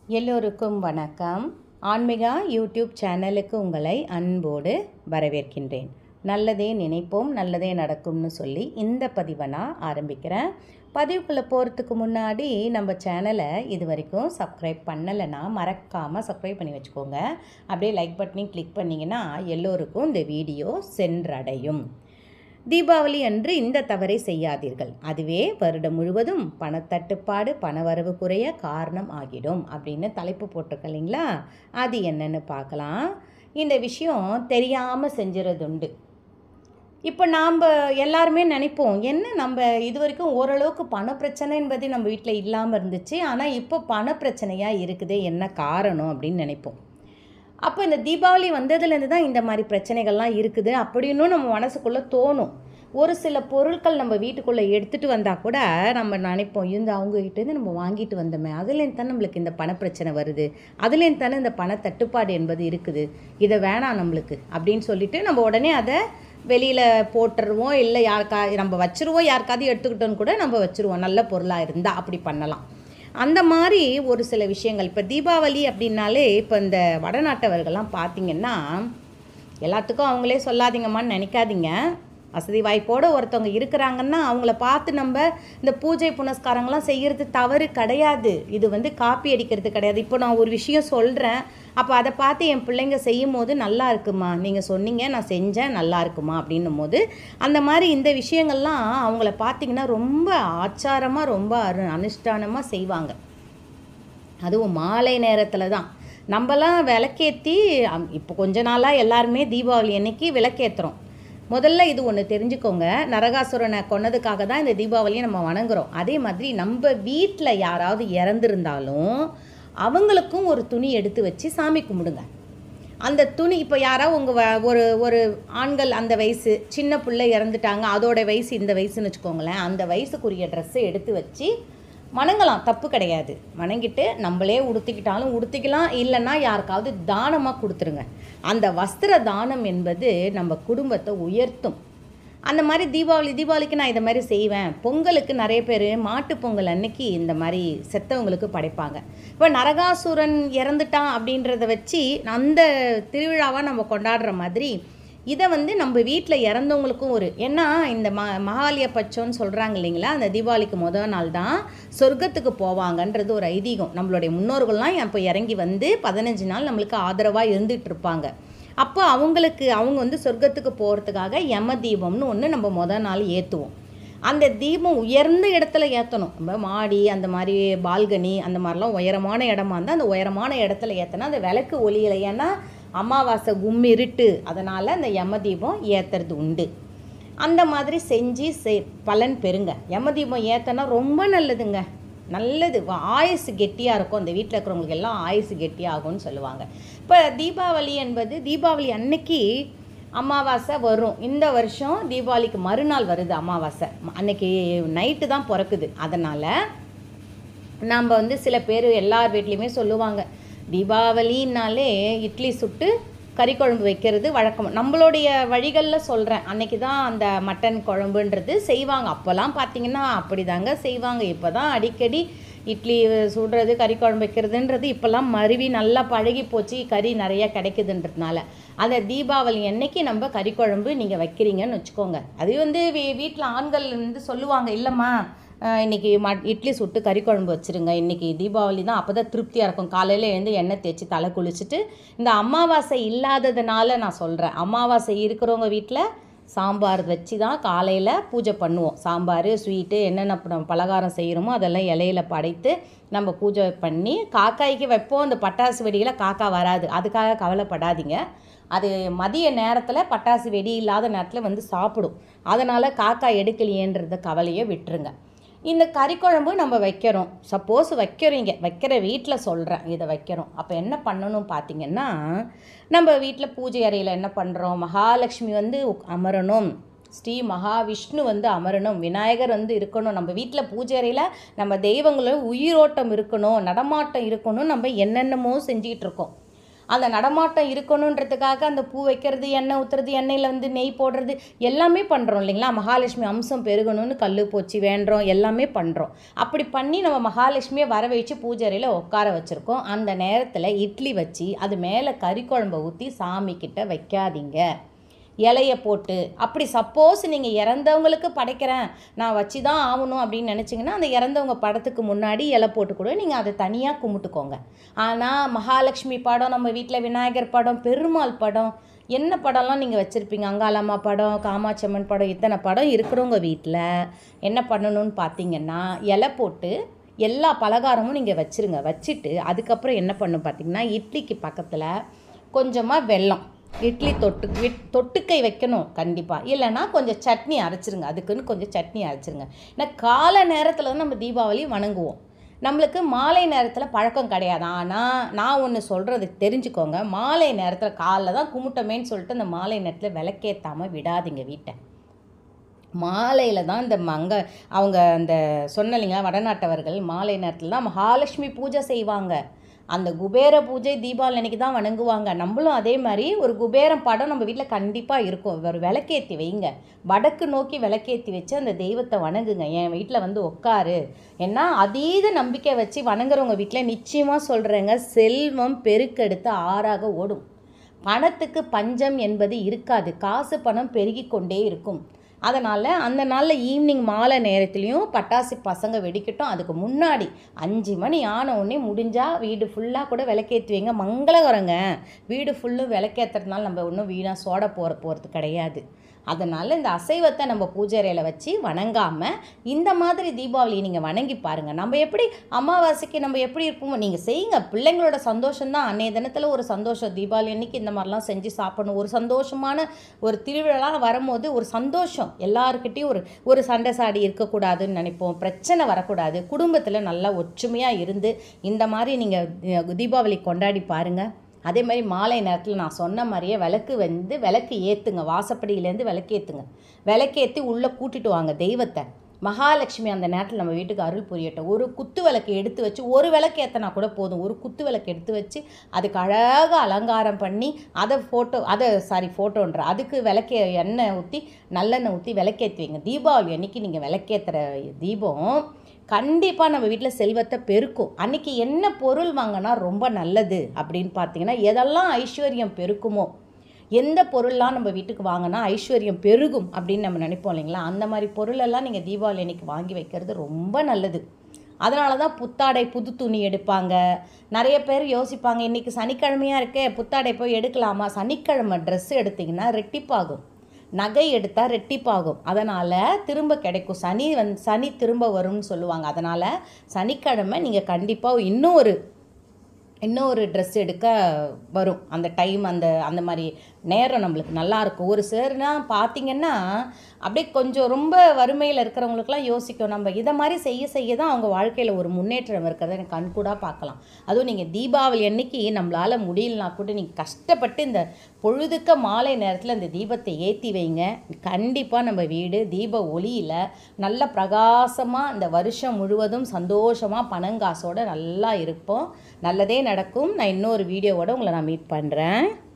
எல்லோருக்கும் வணக்கம் ஆன்மீகா யூடியூப் சேனலுக்கு உங்களை அன்போடு வரவேற்கின்றேன் நல்லதே நினைப்போம் நல்லதே நடக்கும்னு சொல்லி இந்த பதிவை நான் ஆரம்பிக்கிறேன் பதிவுக்குள்ளே போகிறதுக்கு முன்னாடி நம்ம சேனலை இது வரைக்கும் சப்ஸ்கிரைப் பண்ணலைன்னா மறக்காமல் சப்ஸ்கிரைப் பண்ணி வச்சுக்கோங்க அப்படியே லைக் பட்டனையும் கிளிக் பண்ணிங்கன்னா எல்லோருக்கும் இந்த வீடியோ சென்றடையும் தீபாவளி அன்று இந்த தவறை செய்யாதீர்கள் அதுவே வருடம் முழுவதும் பணத்தட்டுப்பாடு பணவரவு குறைய காரணம் ஆகிடும் அப்படின்னு தலைப்பு போட்டிருக்க இல்லைங்களா அது என்னன்னு பார்க்கலாம் இந்த விஷயம் தெரியாமல் செஞ்சுறது உண்டு இப்போ நாம் எல்லாருமே நினைப்போம் என்ன நம்ம இது வரைக்கும் ஓரளவுக்கு பண பிரச்சனை என்பது நம்ம வீட்டில் இல்லாமல் இருந்துச்சு ஆனால் இப்போ பண பிரச்சனையாக இருக்குதே என்ன காரணம் அப்படின்னு நினைப்போம் அப்போ இந்த தீபாவளி வந்ததுலேருந்து தான் இந்த மாதிரி பிரச்சனைகள்லாம் இருக்குது அப்படின்னும் நம்ம மனசுக்குள்ளே தோணும் ஒரு சில பொருட்கள் நம்ம வீட்டுக்குள்ளே எடுத்துகிட்டு வந்தால் கூட நம்ம நினைப்போம் இந்த அவங்ககிட்டேருந்து நம்ம வாங்கிட்டு வந்தோமே அதுலேருந்து தானே நம்மளுக்கு இந்த பணப்பிரச்சனை வருது அதுலேருந்து தானே இந்த பண தட்டுப்பாடு என்பது இருக்குது இதை வேணாம் நம்மளுக்கு அப்படின்னு சொல்லிட்டு நம்ம உடனே அதை வெளியில் போட்டுருவோம் இல்லை யாருக்கா நம்ம வச்சுருவோம் யாருக்காவது எடுத்துக்கிட்டோன்னு கூட நம்ம வச்சுருவோம் நல்ல பொருளாக இருந்தால் அப்படி பண்ணலாம் அந்த மாதிரி ஒரு சில விஷயங்கள் இப்போ தீபாவளி அப்படின்னாலே இப்போ இந்த வடநாட்டவர்கள்லாம் பார்த்தீங்கன்னா எல்லாத்துக்கும் அவங்களே சொல்லாதீங்கம்மான்னு நினைக்காதீங்க வசதி வாய்ப்போடு ஒருத்தவங்க இருக்கிறாங்கன்னா அவங்கள பார்த்து நம்ம இந்த பூஜை புனஸ்காரங்கள்லாம் செய்கிறது தவறு கிடையாது இது வந்து காப்பி அடிக்கிறது கிடையாது இப்போ நான் ஒரு விஷயம் சொல்கிறேன் அப்போ அதை பார்த்து என் பிள்ளைங்க செய்யும் போது நல்லா இருக்குமா நீங்கள் சொன்னீங்க நான் செஞ்சேன் நல்லா இருக்குமா அப்படின்னும் போது அந்த மாதிரி இந்த விஷயங்கள்லாம் அவங்கள பார்த்தீங்கன்னா ரொம்ப ஆச்சாரமாக ரொம்ப அரு அனுஷ்டானமாக செய்வாங்க அதுவும் மாலை நேரத்தில் தான் நம்மலாம் விளக்கேற்றி இப்போ கொஞ்ச நாளாக எல்லாருமே தீபாவளி அன்னைக்கு விளக்கேற்றுறோம் முதல்ல இது ஒன்று தெரிஞ்சுக்கோங்க நரகாசுரனை கொன்னதுக்காக தான் இந்த தீபாவளியை நம்ம வணங்குறோம் அதே மாதிரி நம்ம வீட்டில் யாராவது இறந்துருந்தாலும் அவங்களுக்கும் ஒரு துணி எடுத்து வச்சு சாமி கும்பிடுங்க அந்த துணி இப்போ யாராவது உங்கள் ஒரு ஒரு ஆண்கள் அந்த வயசு சின்ன பிள்ளை இறந்துட்டாங்க அதோட வயசு இந்த வயசுன்னு வச்சுக்கோங்களேன் அந்த வயசுக்குரிய ட்ரெஸ்ஸை எடுத்து வச்சு வணங்கலாம் தப்பு கிடையாது வணங்கிட்டு நம்மளே உடுத்திக்கிட்டாலும் உடுத்திக்கலாம் இல்லைன்னா யாருக்காவது தானமாக கொடுத்துருங்க அந்த வஸ்திர தானம் என்பது நம்ம குடும்பத்தை உயர்த்தும் அந்த மாதிரி தீபாவளி தீபாவளிக்கு நான் இதை மாதிரி செய்வேன் பொங்கலுக்கு நிறைய பேர் மாட்டு பொங்கல் அன்னைக்கு இந்த மாதிரி செத்தவங்களுக்கு படைப்பாங்க இப்போ நரகாசுரன் இறந்துட்டான் அப்படின்றத வச்சு அந்த திருவிழாவாக நம்ம கொண்டாடுற மாதிரி இதை வந்து நம்ம வீட்டில் இறந்தவங்களுக்கும் ஒரு ஏன்னா இந்த ம மகாலிய பட்சம்னு சொல்கிறாங்க இல்லைங்களா அந்த தீபாவளிக்கு முதல் நாள் தான் சொர்க்கத்துக்கு போவாங்கன்றது ஒரு ஐதீகம் நம்மளுடைய முன்னோர்கள்லாம் இப்போ இறங்கி வந்து பதினஞ்சு நாள் நம்மளுக்கு ஆதரவாக இருந்துகிட்டு இருப்பாங்க அப்போ அவங்களுக்கு அவங்க வந்து சொர்க்கத்துக்கு போகிறதுக்காக யம தீபம்னு ஒன்று நம்ம முதல் நாள் ஏற்றுவோம் அந்த தீபம் உயர்ந்த இடத்துல ஏற்றணும் நம்ம மாடி அந்த மாதிரி பால்கனி அந்த மாதிரிலாம் உயரமான இடமா இருந்தால் அந்த உயரமான இடத்துல ஏற்றினா அந்த விளக்கு ஒளியில் ஏன்னா அமாவாசை கும்மிருட்டு அதனால் அந்த யம தீபம் ஏற்றுறது உண்டு அந்த மாதிரி செஞ்சு செ பலன் பெறுங்க யம தீபம் ஏற்றினா ரொம்ப நல்லதுங்க நல்லது ஆயுசு கெட்டியாக இருக்கும் அந்த வீட்டில் இருக்கிறவங்களுக்கு எல்லாம் ஆயுசு கெட்டியாகும்னு சொல்லுவாங்க இப்போ தீபாவளி என்பது தீபாவளி அன்னைக்கு அமாவாசை வரும் இந்த வருஷம் தீபாவளிக்கு மறுநாள் வருது அமாவாசை அன்னைக்கு நைட்டு தான் பிறக்குது அதனால் நாம் வந்து சில பேர் எல்லார் வீட்லேயுமே சொல்லுவாங்க தீபாவளினாலே இட்லி சுட்டு கறி குழம்பு வைக்கிறது வழக்கம் நம்மளுடைய வழிகளில் சொல்கிறேன் அன்னைக்கு தான் அந்த மட்டன் குழம்புன்றது செய்வாங்க அப்போல்லாம் பார்த்தீங்கன்னா அப்படி தாங்க செய்வாங்க இப்போ தான் அடிக்கடி இட்லி சுடுறது கறி குழம்பு வைக்கிறதுன்றது இப்போல்லாம் மருவி நல்லா பழகி போச்சு கறி நிறையா கிடைக்குதுன்றதுனால அந்த தீபாவளி அன்னைக்கு நம்ம கறி குழம்பு நீங்கள் வைக்கிறீங்கன்னு வச்சுக்கோங்க அது வந்து வீ வீட்டில் ஆண்கள் வந்து சொல்லுவாங்க இல்லைம்மா இன்றைக்கி ம இட்லி சுட்டு கறி குழம்பு வச்சுருங்க இன்றைக்கி தீபாவளி தான் அப்போ தான் திருப்தியாக இருக்கும் காலையில் எழுந்து எண்ணெய் தேய்ச்சி தலை குளிச்சுட்டு இந்த அமாவாசை இல்லாததுனால நான் சொல்கிறேன் அமாவாசை இருக்கிறவங்க வீட்டில் சாம்பார் வச்சு தான் காலையில் பூஜை பண்ணுவோம் சாம்பார் ஸ்வீட்டு என்னென்ன நம்ம பலகாரம் செய்கிறோமோ அதெல்லாம் இலையில படைத்து நம்ம பூஜை பண்ணி காக்காய்க்கு வைப்போம் அந்த பட்டாசு வெடியில் காக்கா வராது அதுக்காக கவலைப்படாதீங்க அது மதிய நேரத்தில் பட்டாசு வெடி இல்லாத நேரத்தில் வந்து சாப்பிடும் அதனால் காக்கா எடுக்கலையேன்றத கவலையை விட்டுருங்க இந்த கறிக்குழம்பு நம்ம வைக்கிறோம் சப்போஸ் வைக்கிறீங்க வைக்கிற வீட்டில் சொல்கிறேன் இதை வைக்கிறோம் அப்போ என்ன பண்ணணும் பார்த்தீங்கன்னா நம்ம வீட்டில் பூஜை அறையில் என்ன பண்ணுறோம் மகாலட்சுமி வந்து அமரணும் ஸ்ரீ மகாவிஷ்ணு வந்து அமரணும் விநாயகர் வந்து இருக்கணும் நம்ம வீட்டில் பூஜை அறையில் நம்ம தெய்வங்களும் உயிரோட்டம் இருக்கணும் நடமாட்டம் இருக்கணும் நம்ம என்னென்னமோ செஞ்சிகிட்டு இருக்கோம் அந்த நடமாட்டம் இருக்கணுன்றதுக்காக அந்த பூ வைக்கிறது எண்ணெய் ஊற்றுறது எண்ணெயில் வந்து நெய் போடுறது எல்லாமே பண்ணுறோம் இல்லைங்களா மகாலட்சுமி அம்சம் பெருகணும்னு கல் போச்சு வேண்டுறோம் எல்லாமே பண்ணுறோம் அப்படி பண்ணி நம்ம மகாலட்சுமியை வர வச்சு பூஜைறையில் உட்கார வச்சுருக்கோம் அந்த நேரத்தில் இட்லி வச்சு அது மேலே கறி குழம்பை ஊற்றி சாமி கிட்ட வைக்காதீங்க இலைய போட்டு அப்படி சப்போஸ் நீங்கள் இறந்தவங்களுக்கு படைக்கிறேன் நான் வச்சு தான் ஆகணும் அப்படின்னு நினச்சிங்கன்னா அந்த இறந்தவங்க படத்துக்கு முன்னாடி இலை போட்டு கூட நீங்கள் அதை தனியாக கும்பிட்டுக்கோங்க ஆனால் மகாலட்சுமி படம் நம்ம வீட்டில் விநாயகர் படம் பெருமாள் படம் என்ன படம்லாம் நீங்கள் வச்சுருப்பீங்க அங்காளம்மா படம் காமாட்சி அம்மன் படம் இத்தனை படம் இருக்கிறவங்க வீட்டில் என்ன பண்ணணும்னு பார்த்தீங்கன்னா இலை போட்டு எல்லா பலகாரமும் நீங்கள் வச்சுருங்க வச்சுட்டு அதுக்கப்புறம் என்ன பண்ணும் பார்த்தீங்கன்னா இட்லிக்கு பக்கத்தில் கொஞ்சமாக வெல்லம் இட்லி தொட்டு விட்- தொட்டுக்கை வைக்கணும் கண்டிப்பாக இல்லைன்னா கொஞ்சம் சட்னி அரைச்சிருங்க அதுக்குன்னு கொஞ்சம் சட்னி அரைச்சிருங்க ஏன்னா காலை நேரத்தில் தான் நம்ம தீபாவளி வணங்குவோம் நம்மளுக்கு மாலை நேரத்தில் பழக்கம் கிடையாது ஆனால் நான் ஒன்று சொல்கிறது தெரிஞ்சுக்கோங்க மாலை நேரத்தில் காலைல தான் கும்பிட்டோமேன்னு சொல்லிட்டு அந்த மாலை நேரத்தில் விளக்கேற்றாமல் விடாதீங்க வீட்டை மாலையில் தான் இந்த மங்க அவங்க அந்த சொன்னலிங்க வடநாட்டவர்கள் மாலை நேரத்தில் தான் மகாலட்சுமி பூஜை செய்வாங்க அந்த குபேர பூஜை தீபாவளி அன்னைக்கு தான் வணங்குவாங்க நம்மளும் அதே மாதிரி ஒரு குபேரம் படம் நம்ம வீட்டில் கண்டிப்பாக இருக்கும் ஒரு விளக்கேற்றி வைங்க வடக்கு நோக்கி விளக்கேற்றி வச்சு அந்த தெய்வத்தை வணங்குங்க என் வீட்டில் வந்து உட்காரு ஏன்னா அதீத நம்பிக்கை வச்சு வணங்குறவங்க வீட்டில் நிச்சயமாக சொல்கிறேங்க செல்வம் பெருக்கெடுத்து ஆறாக ஓடும் பணத்துக்கு பஞ்சம் என்பது இருக்காது காசு பணம் பெருகி கொண்டே இருக்கும் அதனால் அந்த நாளில் ஈவினிங் மாலை நேரத்துலையும் பட்டாசு பசங்க வெடிக்கட்டும் அதுக்கு முன்னாடி அஞ்சு மணி ஆன உடனே முடிஞ்சால் வீடு ஃபுல்லாக கூட விளக்கேற்றுவீங்க மங்களகரங்க வீடு ஃபுல்லும் விளக்கேற்றுறதுனால நம்ம ஒன்றும் வீணாக சோட போகிற போகிறது கிடையாது அதனால் இந்த அசைவத்தை நம்ம பூஜை அறையில் வச்சு வணங்காமல் இந்த மாதிரி தீபாவளியை நீங்கள் வணங்கி பாருங்கள் நம்ம எப்படி அமாவாசைக்கு நம்ம எப்படி இருப்போமோ நீங்கள் செய்யுங்க பிள்ளைங்களோட சந்தோஷம்தான் அன்னைய தினத்தில் ஒரு சந்தோஷம் தீபாவளி அன்னைக்கு இந்த மாதிரிலாம் செஞ்சு சாப்பிடணும் ஒரு சந்தோஷமான ஒரு திருவிழா வரும்போது ஒரு சந்தோஷம் எல்லாருக்கிட்டையும் ஒரு ஒரு சண்டை சாடி இருக்கக்கூடாதுன்னு நினைப்போம் பிரச்சனை வரக்கூடாது குடும்பத்தில் நல்லா ஒற்றுமையாக இருந்து இந்த மாதிரி நீங்கள் தீபாவளி கொண்டாடி பாருங்கள் அதே மாதிரி மாலை நேரத்தில் நான் சொன்ன மாதிரியே விளக்கு வந்து விளக்கு ஏற்றுங்க வாசப்படியிலேருந்து விளக்கு ஏற்றுங்க விளக்கேற்றி உள்ளே கூட்டிட்டு வாங்க தெய்வத்தை மகாலட்சுமி அந்த நேரத்தில் நம்ம வீட்டுக்கு அருள் புரியட்டும் ஒரு குத்து விளக்கு எடுத்து வச்சு ஒரு விளக்கு ஏற்றினா கூட போதும் ஒரு குத்து விளக்கு எடுத்து வச்சு அதுக்கு அழகாக அலங்காரம் பண்ணி அதை ஃபோட்டோ அதை சாரி ஃபோட்டோன்ற அதுக்கு விளக்கே எண்ணெய் ஊற்றி நல்லெண்ணெய் ஊற்றி விளக்கேற்றுவீங்க தீபாவளி அன்னைக்கு நீங்கள் விளக்கேற்றுற தீபம் கண்டிப்பாக நம்ம வீட்டில் செல்வத்தை பெருக்கும் அன்னைக்கு என்ன பொருள் வாங்கினா ரொம்ப நல்லது அப்படின்னு பார்த்தீங்கன்னா எதெல்லாம் ஐஸ்வர்யம் பெருக்குமோ எந்த பொருள்லாம் நம்ம வீட்டுக்கு வாங்கினா ஐஸ்வர்யம் பெருகும் அப்படின்னு நம்ம நினைப்போம் இல்லைங்களா அந்த மாதிரி பொருளெல்லாம் நீங்கள் தீபாவளி அன்னைக்கு வாங்கி வைக்கிறது ரொம்ப நல்லது அதனால தான் புத்தாடை புது துணி எடுப்பாங்க நிறைய பேர் யோசிப்பாங்க இன்றைக்கி சனிக்கிழமையாக இருக்கே புத்தாடை போய் எடுக்கலாமா சனிக்கிழமை ட்ரெஸ் எடுத்திங்கன்னா ரெட்டிப்பாகும் நகை எடுத்தால் ரெட்டிப்பாகும் அதனால் திரும்ப கிடைக்கும் சனி வந் சனி திரும்ப வரும்னு சொல்லுவாங்க அதனால் சனிக்கிழமை நீங்கள் கண்டிப்பாக இன்னும் ஒரு இன்னும் ஒரு ட்ரெஸ் எடுக்க வரும் அந்த டைம் அந்த அந்த மாதிரி நேரம் நம்மளுக்கு நல்லா இருக்கும் ஒரு சிலர்னா பார்த்தீங்கன்னா அப்படியே கொஞ்சம் ரொம்ப வறுமையில் இருக்கிறவங்களுக்குலாம் யோசிக்கும் நம்ம இதை மாதிரி செய்ய செய்ய தான் அவங்க வாழ்க்கையில் ஒரு முன்னேற்றம் இருக்கிறத எனக்கு கண்கூடாக பார்க்கலாம் அதுவும் நீங்கள் தீபாவளி அன்னைக்கு நம்மளால் முடியலனா கூட நீங்கள் கஷ்டப்பட்டு இந்த பொழுதுக்க மாலை நேரத்தில் இந்த தீபத்தை ஏற்றி வைங்க கண்டிப்பாக நம்ம வீடு தீப ஒளியில் நல்ல பிரகாசமாக இந்த வருஷம் முழுவதும் சந்தோஷமாக பணங்காசோட நல்லா இருப்போம் நல்லதே நடக்கும் நான் இன்னொரு வீடியோவோட உங்களை நான் மீட் பண்ணுறேன்